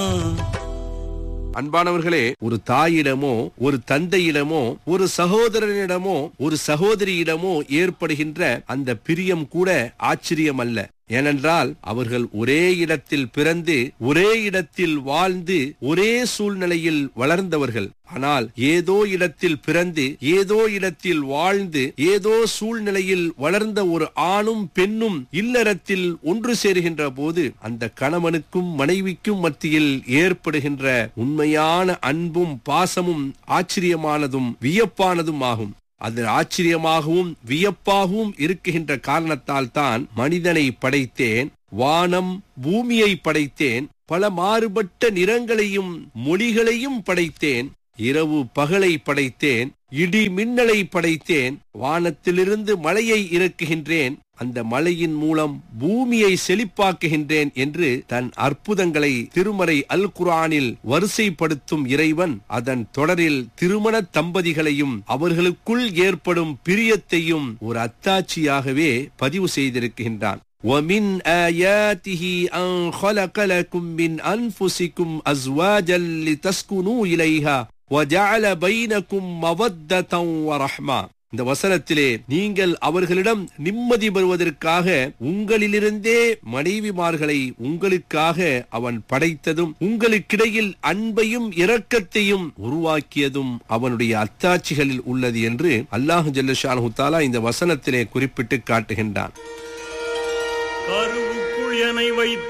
அன்பானவர்களே ஒரு தாயிடமோ ஒரு தந்தையிடமோ ஒரு சகோதரனிடமோ ஒரு சகோதரியிடமோ ஏற்படுகின்ற அந்த பிரியம் கூட ஆச்சரியம் அல்ல ஏனென்றால் அவர்கள் ஒரே இடத்தில் பிறந்து ஒரே இடத்தில் வாழ்ந்து ஒரே சூழ்நிலையில் வளர்ந்தவர்கள் ஆனால் ஏதோ இடத்தில் பிறந்து ஏதோ இடத்தில் வாழ்ந்து ஏதோ சூழ்நிலையில் வளர்ந்த ஒரு ஆணும் பெண்ணும் இல்லறத்தில் ஒன்று சேருகின்ற போது அந்த கணவனுக்கும் மனைவிக்கும் மத்தியில் ஏற்படுகின்ற உண்மையான அன்பும் பாசமும் ஆச்சரியமானதும் வியப்பானதும் ஆகும் அது ஆச்சரியமாகவும் வியப்பாகவும் இருக்குகின்ற காரணத்தால் தான் மனிதனை படைத்தேன் வானம் பூமியை படைத்தேன் பல மாறுபட்ட நிறங்களையும் மொழிகளையும் படைத்தேன் இரவு பகலை படைத்தேன் இடி மின்னலை படைத்தேன் வானத்திலிருந்து மழையை இறக்குகின்றேன் அந்த மழையின் மூலம் பூமியை செழிப்பாக்குகின்றேன் என்று தன் அற்புதங்களை திருமறை அல் குரானில் வரிசைப்படுத்தும் இறைவன் அதன் தொடரில் திருமண தம்பதிகளையும் அவர்களுக்குள் ஏற்படும் பிரியத்தையும் ஒரு அத்தாட்சியாகவே பதிவு செய்திருக்கின்றான் ومن آياته أن خلق لكم من أنفسكم أزواجا لتسكنوا إليها وجعل بينكم مودة ورحمة இந்த வசனத்திலே நீங்கள் அவர்களிடம் நிம்மதி பெறுவதற்காக உங்களிலிருந்தே மனைவிமார்களை உங்களுக்காக அவன் படைத்ததும் உங்களுக்கிடையில் அன்பையும் இரக்கத்தையும் உருவாக்கியதும் அவனுடைய அத்தாட்சிகளில் உள்ளது என்று அல்லாஹு ஜல்லஷானு தாலா இந்த வசனத்திலே குறிப்பிட்டு காட்டுகின்றான் கருவுக்குள் என்னை வைத்து